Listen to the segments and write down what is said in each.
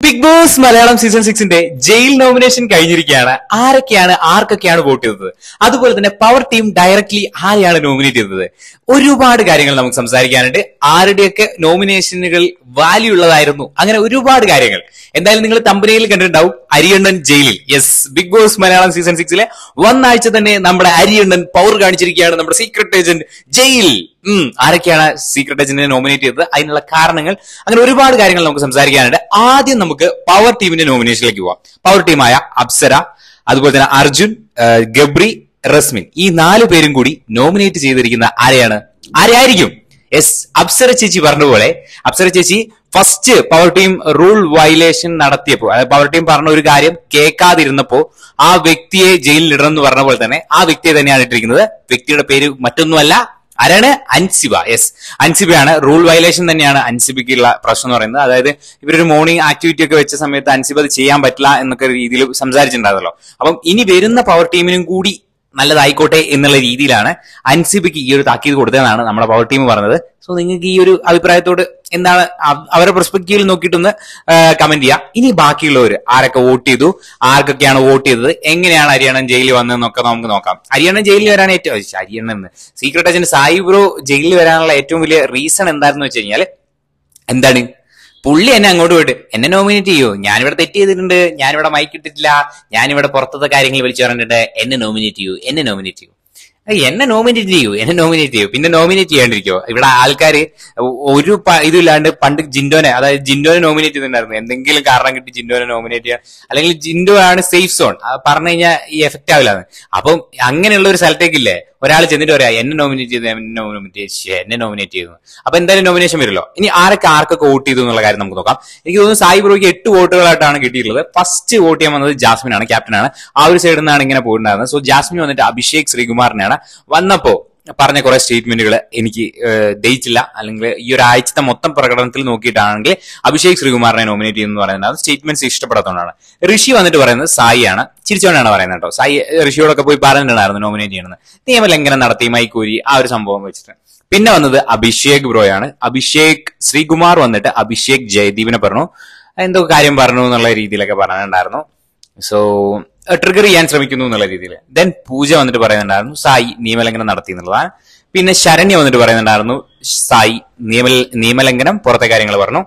big Boss Malayalam season സിക്സിന്റെ jail nomination കഴിഞ്ഞിരിക്കുകയാണ് ആരൊക്കെയാണ് ആർക്കൊക്കെയാണ് വോട്ട് ചെയ്തത് അതുപോലെ തന്നെ പവർ ടീം ഡയറക്ട്ലി ആരെയാണ് നോമിനേറ്റ് ചെയ്തത് ഒരുപാട് കാര്യങ്ങൾ നമുക്ക് സംസാരിക്കാനുണ്ട് ആരുടെയൊക്കെ നോമിനേഷനുകൾ വാല്യൂ ഉള്ളതായിരുന്നു അങ്ങനെ ഒരുപാട് കാര്യങ്ങൾ എന്തായാലും നിങ്ങൾ തമ്പനയിൽ കണ്ടിട്ടുണ്ടാവും അരിയണ്ണൻ ജയിലിൽ yes Bigg Boss Malayalam season സിക്സിലെ ഒന്നാഴ്ച തന്നെ നമ്മുടെ അരിയണ്ണൻ പവർ കാണിച്ചിരിക്കുകയാണ് നമ്മുടെ സീക്രട്ട് ഏജന്റ് ജയിൽ ഉം ആരൊക്കെയാണ് സീക്രട്ട് ഏജന്റിനെ നോമിനേറ്റ് ചെയ്തത് അതിനുള്ള കാരണങ്ങൾ അങ്ങനെ ഒരുപാട് കാര്യങ്ങൾ നമുക്ക് സംസാരിക്കാനുണ്ട് ആദ്യം നമുക്ക് പവർ ടീമിന്റെ നോമിനേഷനിലേക്ക് പോവാം പവർ ടീമായ അപ്സര അതുപോലെ തന്നെ അർജുൻ ആ, ഗബ്രി റസ്മിൻ ഈ നാല് പേരും കൂടി നോമിനേറ്റ് ചെയ്തിരിക്കുന്ന ആരെയാണ് ആരെയായിരിക്കും യെസ് അപ്സര ചേച്ചി പറഞ്ഞ പോലെ അപ്സര ചേച്ചി first power team rule violation നടത്തിയപ്പോ അതായത് പവർ ടീം പറഞ്ഞ ഒരു കാര്യം കേൾക്കാതിരുന്നപ്പോ ആ വ്യക്തിയെ ജയിലിൽ ഇടണം എന്ന് പറഞ്ഞ പോലെ തന്നെ ആ വ്യക്തിയെ തന്നെയാണ് ഇട്ടിരിക്കുന്നത് വ്യക്തിയുടെ പേര് മറ്റൊന്നുമല്ല ആരാണ് അൻസിബ യെസ് അൻസിബയാണ് റൂൾ വയലേഷൻ തന്നെയാണ് അൻസിബയ്ക്കുള്ള പ്രശ്നം എന്ന് പറയുന്നത് അതായത് ഇവരൊരു മോർണിംഗ് ആക്ടിവിറ്റി ഒക്കെ വെച്ച സമയത്ത് അൻസിബ അത് ചെയ്യാൻ പറ്റില്ല എന്നൊക്കെ രീതിയിൽ സംസാരിച്ചിട്ടുണ്ടായിരുന്നല്ലോ അപ്പം ഇനി വരുന്ന പവർ ടീമിനും കൂടി നല്ലതായിക്കോട്ടെ എന്നുള്ള രീതിയിലാണ് അൻസിബയ്ക്ക് ഈ ഒരു താക്കീത് കൊടുത്തതെന്നാണ് നമ്മുടെ പവർ ടീം പറഞ്ഞത് സോ നിങ്ങൾക്ക് ഈ ഒരു അഭിപ്രായത്തോട് എന്താണ് അവ- അവരുടെ പെർസ്പെക്റ്റീവിൽ നോക്കിയിട്ടൊന്ന് കമന്റ് ചെയ്യാം ഇനി ബാക്കിയുള്ളവർ ആരൊക്കെ വോട്ട് ചെയ്തു ആർക്കൊക്കെയാണ് വോട്ട് ചെയ്തത് എങ്ങനെയാണ് ഹരിയാണൻ ജയിലിൽ വന്നതെന്നൊക്കെ നമുക്ക് നോക്കാം ഹരിയാണൻ ജയിലിൽ വരാൻ ഏറ്റവും ശ്ശ്, ഹരിയാണൻ സീക്രട്ട് ഏജന്റ് സായി ബ്രോ ജയിലിൽ വരാനുള്ള ഏറ്റവും വലിയ റീസൺ എന്തായിരുന്നു വെച്ച് കഴിഞ്ഞാൽ എന്താണ് പുള്ളി എന്നെ അങ്ങോട്ട് പോയിട്ട് എന്നെ നോമിനേറ്റ് ചെയ്യൂ ഞാനിവിടെ തെറ്റ് ചെയ്തിട്ടുണ്ട് ഞാനിവിടെ മൈക്ക് ഇട്ടിട്ടില്ല ഞാനിവിടെ പുറത്തത്തെ കാര്യങ്ങൾ വിളിച്ചു പറഞ്ഞിട്ട് എന്നെ നോമിനേറ്റ് ചെയ്യൂ എന്നെ നോമിനേറ്റ് ചെയ്യൂ ഏയ് എന്നെ നോമിനേറ്റ് ചെയ്യൂ എന്നെ നോമിനേറ്റ് ചെയ്യൂ പിന്നെ നോമിനേറ്റ് ചെയ്യാണ്ടിരിക്കോ ഇവിടെ ആൾക്കാര് ഒരു പ- ഇതില്ലാണ്ട് പണ്ട് ജിൻഡോനെ അതായത് ജിൻഡോനെ നോമിനേറ്റ് ചെയ്തിട്ടുണ്ടായിരുന്നു എന്തെങ്കിലും കാരണം കിട്ടി ജിൻഡോനെ നോമിനേറ്റ് ചെയ്യാൻ അല്ലെങ്കിൽ ജിൻഡോ ആണ് സേഫ് സോൺ പറഞ്ഞു കഴിഞ്ഞാൽ ഈ എഫക്റ്റ് ആവില്ല അപ്പം അങ്ങനെയുള്ള ഒരു സ്ഥലത്തേക്കില്ലേ ഒരാൾ ചെന്നിട്ട് പറയാ എന്നെ നോമിനേറ്റ് ചെയ്തു എന്നെ നോമിനേറ്റ് ചെയ്തു എന്നെ നോമിനേറ്റ് ചെയ്തു അപ്പൊ എന്തായാലും നോമിനേഷൻ വരുമല്ലോ ഇനി ആരൊക്കെ ആർക്കൊക്കെ വോട്ട് ചെയ്തു എന്നുള്ള കാര്യം നമുക്ക് നോക്കാം എനിക്ക് തോന്നുന്നു സായി ബ്രോയ്ക്ക് എട്ട് വോട്ടുകളായിട്ടാണ് കിട്ടിയിട്ടുള്ളത് ഫസ്റ്റ് വോട്ട് ചെയ്യാൻ വന്നത് ജാസ്മിൻ ആണ് ക്യാപ്റ്റനാണ് ആ ഒരു സൈഡിൽ നിന്നാണ് ഇങ്ങനെ പോയിട്ടുണ്ടായിരുന്നത് സോ ജാസ്മിൻ വന്നിട്ട് അഭിഷേക് ശ്രീകുമാറിനാണ് വന്നപ്പോ പറഞ്ഞ കുറെ സ്റ്റേറ്റ്മെന്റുകൾ എനിക്ക് ഏഹ്, ദഹിച്ചില്ല അല്ലെങ്കിൽ ഈ ഒരു ആഴ്ചത്തെ മൊത്തം പ്രകടനത്തിൽ നോക്കിയിട്ടാണെങ്കിൽ അഭിഷേക് ശ്രീകുമാറിനെ നോമിനേറ്റ് ചെയ്യുന്നു പറയുന്നത് സ്റ്റേറ്റ്മെന്റ്സ് ഇഷ്ടപ്പെടാത്തതുകൊണ്ടാണ് ഋഷി വന്നിട്ട് പറയുന്നത് സായി ആണ് ചിരിച്ചോണ്ടാണ് പറയുന്നത് കേട്ടോ സായി ഋഷിയോടൊക്കെ പോയി പറഞ്ഞിട്ടുണ്ടായിരുന്നു നോമിനേറ്റ് ചെയ്യണമെന്ന് നിയമലംഘനം നടത്തി മൈക്കൂരി ആ ഒരു സംഭവം വെച്ചിട്ട് പിന്നെ വന്നത് അഭിഷേക് ബ്രോയാണ് അഭിഷേക് ശ്രീകുമാർ വന്നിട്ട് അഭിഷേക് ജയദീപിനെ പറഞ്ഞു എന്തോ കാര്യം പറഞ്ഞു എന്നുള്ള രീതിയിലൊക്കെ പറഞ്ഞിട്ടുണ്ടായിരുന്നു സോ ട്രിഗർ ചെയ്യാൻ ശ്രമിക്കുന്നു എന്നുള്ള രീതിയിൽ ദെൻ പൂജ വന്നിട്ട് പറയുന്നുണ്ടായിരുന്നു സായി നിയമലംഘനം നടത്തി എന്നുള്ളതാണ് പിന്നെ ശരണ്യ വന്നിട്ട് പറയുന്നുണ്ടായിരുന്നു സായി നിയമ നിയമലംഘനം പുറത്തെ കാര്യങ്ങൾ പറഞ്ഞു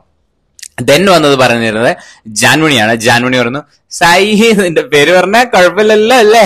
ദെൻ വന്നത് പറഞ്ഞിരുന്നത് ജാൻമണിയാണ് ജാൻമണി പറഞ്ഞു സായി നിന്റെ പേര് പറഞ്ഞാൽ കുഴപ്പമില്ലല്ലോ അല്ലേ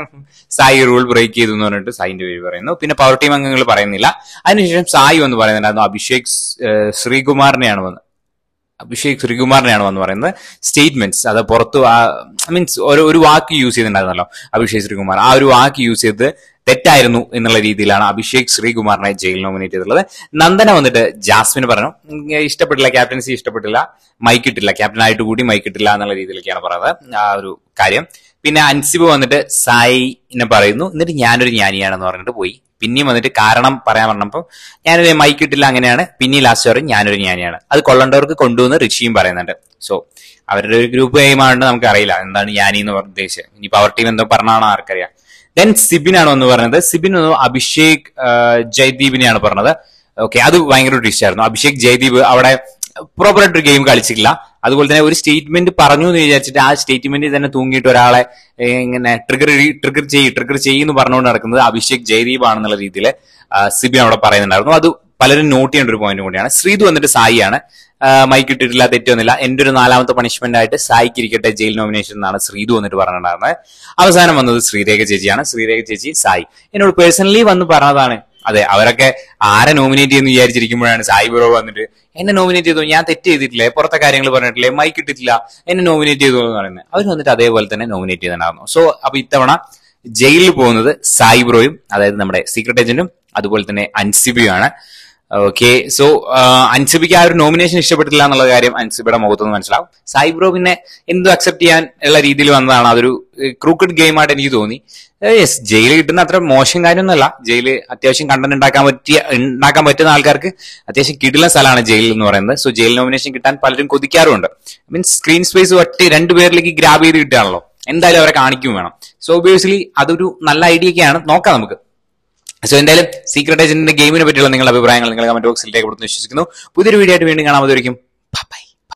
സായി റൂൾ ബ്രേക്ക് ചെയ്തു എന്ന് പറഞ്ഞിട്ട് സായിന്റെ പേര് പറയുന്നു പിന്നെ പവർ ടീം അംഗങ്ങൾ പറയുന്നില്ല അതിനുശേഷം സായി വന്ന് പറയുന്നുണ്ടായിരുന്നു അഭിഷേക് ഏഹ്, ശ്രീകുമാറിനെയാണ് വന്ന് അഭിഷേക് ശ്രീകുമാറിനെയാണ് വന്ന് പറയുന്നത് സ്റ്റേറ്റ്മെന്റ്സ് അത് പുറത്ത് മീൻസ് ഒരു ഒരു വാക്ക് യൂസ് ചെയ്തിട്ടുണ്ടായിരുന്നല്ലോ അഭിഷേക് ശ്രീകുമാർ ആ ഒരു വാക്ക് യൂസ് ചെയ്ത് തെറ്റായിരുന്നു എന്നുള്ള രീതിയിലാണ് അഭിഷേക് ശ്രീകുമാറിനെ ജയിൽ നോമിനേറ്റ് ചെയ്തിട്ടുള്ളത് നന്ദന വന്നിട്ട് ജാസ്മിന് പറഞ്ഞു ഉം, ഇഷ്ടപ്പെട്ടില്ല ക്യാപ്റ്റൻസി ഇഷ്ടപ്പെട്ടില്ല മൈക്ക് ഇട്ടില്ല ക്യാപ്റ്റൻ ആയിട്ട് കൂടി മൈക്ക് ഇട്ടില്ല എന്നുള്ള രീതിയിലൊക്കെയാണ് പറയുന്നത് ആ ഒരു കാര്യം പിന്നെ അൻസിബ് വന്നിട്ട് സായിനെ പറയുന്നു എന്നിട്ട് ഞാനൊരു ജ്ഞാനിയാണെന്ന് പറഞ്ഞിട്ട് പോയി പിന്നെയും വന്നിട്ട് കാരണം പറയാൻ പറഞ്ഞപ്പോൾ ഞാനൊരു മൈക്ക് ഇട്ടില്ല അങ്ങനെയാണ് പിന്നെ ലാസ്റ്റ് പറയും ഞാനൊരു ജ്ഞാനിയാണ് അത് കൊള്ളേണ്ടവർക്ക് കൊണ്ടുവന്ന് ഋഷിയും പറയുന്നുണ്ട് സോ അവരുടെ ഒരു ഗ്രൂപ്പ് ഗെയിമാണെന്ന് നമുക്ക് അറിയില്ല എന്താണ് ജ്ഞാനി എന്ന് പറഞ്ഞ ഉദ്ദേശിച്ചത് ഇനി പവർ ടീം എന്തോ പറഞ്ഞാണോ ആർക്കറിയാം ദെൻ സിബിനാണ് എന്ന് പറഞ്ഞത് സിബിൻ ഒന്ന് അഭിഷേക് ആ, ജയ്ദീപിനെയാണ് പറഞ്ഞത് ഓക്കെ അത് ഭയങ്കര ട്വിസ്റ്റ് ആയിരുന്നു അഭിഷേക് ജയ്ദീപ് അവിടെ പ്രോപ്പർ ആയിട്ട് ഒരു ഗെയിം കളിച്ചില്ല അതുപോലെ തന്നെ ഒരു സ്റ്റേറ്റ്മെന്റ് പറഞ്ഞു എന്ന് വിചാരിച്ചിട്ട് ആ സ്റ്റേറ്റ്മെന്റിൽ തന്നെ തൂങ്ങിയിട്ട് ഒരാളെ ഏ, ഇങ്ങനെ ട്രിഗർ ട്രിഗർ ചെയ്യും ട്രിഗർ ചെയ്യുന്നു പറഞ്ഞുകൊണ്ട് നടക്കുന്നത് അഭിഷേക് ജയ്ദീപ് ആണെന്നുള്ള രീതിയിൽ സിബിൻ അവിടെ പറയുന്നുണ്ടായിരുന്നു അത് പലരും നോട്ട് ചെയ്യേണ്ട ഒരു പോയിന്റ് കൂടിയാണ് ശ്രീതു വന്നിട്ട് സായിയാണ് മൈക്ക് ഇട്ടിട്ടില്ല തെറ്റൊന്നുമില്ല എന്റെ ഒരു നാലാമത്തെ പണിഷ്മെന്റ് ആയിട്ട് സായിക്ക് ഇരിക്കട്ടെ ജയിൽ നോമിനേഷൻ എന്നാണ് ശ്രീതു വന്നിട്ട് പറഞ്ഞിട്ടുണ്ടായിരുന്നത് അവസാനം വന്നത് ശ്രീരേഖ ചേച്ചിയാണ് ശ്രീരേഖ ചേച്ചി സായി എന്നോട് പേഴ്സണലി വന്ന് പറഞ്ഞതാണ് അതെ അവരൊക്കെ ആരെ നോമിനേറ്റ് ചെയ്യുന്നു വിചാരിച്ചിരിക്കുമ്പോഴാണ് സായി ബ്രോ വന്നിട്ട് എന്നെ നോമിനേറ്റ് ചെയ്തു ഞാൻ തെറ്റ് ചെയ്തിട്ടില്ലേ പുറത്തെ കാര്യങ്ങൾ പറഞ്ഞിട്ടില്ലേ മൈക്ക് ഇട്ടിട്ടില്ല എന്നെ നോമിനേറ്റ് ചെയ്തു എന്ന് പറയുന്നത് അവർ വന്നിട്ട് അതേപോലെ തന്നെ നോമിനേറ്റ് ചെയ്തിട്ടുണ്ടായിരുന്നു സോ അപ്പൊ ഇത്തവണ ജയിലിൽ പോകുന്നത് സായി ബ്രോയും അതായത് നമ്മുടെ സീക്രട്ട് ഏജന്റും അതുപോലെ തന്നെ അൻസിബിയുമാണ് ഓക്കെ സോ അൻസിബിക്ക് ആ ഒരു നോമിനേഷൻ ഇഷ്ടപ്പെട്ടില്ല എന്നുള്ള കാര്യം അൻസിബിയുടെ മുഖത്തുനിന്ന് മനസ്സിലാവും സായി ബ്രോ പിന്നെ എന്തും അക്സെപ്റ്റ് ചെയ്യാൻ ഉള്ള രീതിയിൽ വന്നതാണ് അതൊരു ക്രൂക്കഡ് ഗെയിമായിട്ട് എനിക്ക് തോന്നി യെസ് ജയിലിൽ കിട്ടുന്ന അത്ര മോശം കാര്യമൊന്നുമല്ല ജയില് അത്യാവശ്യം കണ്ടന്റ് ഉണ്ടാക്കാൻ പറ്റിയ ഉണ്ടാക്കാൻ പറ്റുന്ന ആൾക്കാർക്ക് അത്യാവശ്യം കിടില സ്ഥലമാണ് ജയിൽ എന്ന് പറയുന്നത് സോ ജയിൽ നോമിനേഷൻ കിട്ടാൻ പലരും കൊതിക്കാറുമുണ്ട് മീൻസ് സ്ക്രീൻ സ്പേസ് ഒറ്റ രണ്ടുപേരിലേക്ക് ഗ്രാബ് ചെയ്ത് കിട്ടുകയാണല്ലോ എന്തായാലും അവരെ കാണിക്കും വേണം സോ ഒബിയസ്ലി അതൊരു നല്ല ഐഡിയ ഒക്കെയാണ് നോക്കാം നമുക്ക് സോ എന്തായാലും സീക്രട്ട് ഏജന്റിന്റെ ഗെയിമിനെ പറ്റിയുള്ള നിങ്ങളുടെ അഭിപ്രായങ്ങൾ നിങ്ങൾ കമന്റ് ബോക്സിൽ രേഖപ്പെടുത്തുന്നു വിശ്വസിക്കുന്നു പുതിയൊരു വീഡിയോ ആയിട്ട് വീണ്ടും കാണാൻ അതുവരെയും ബൈ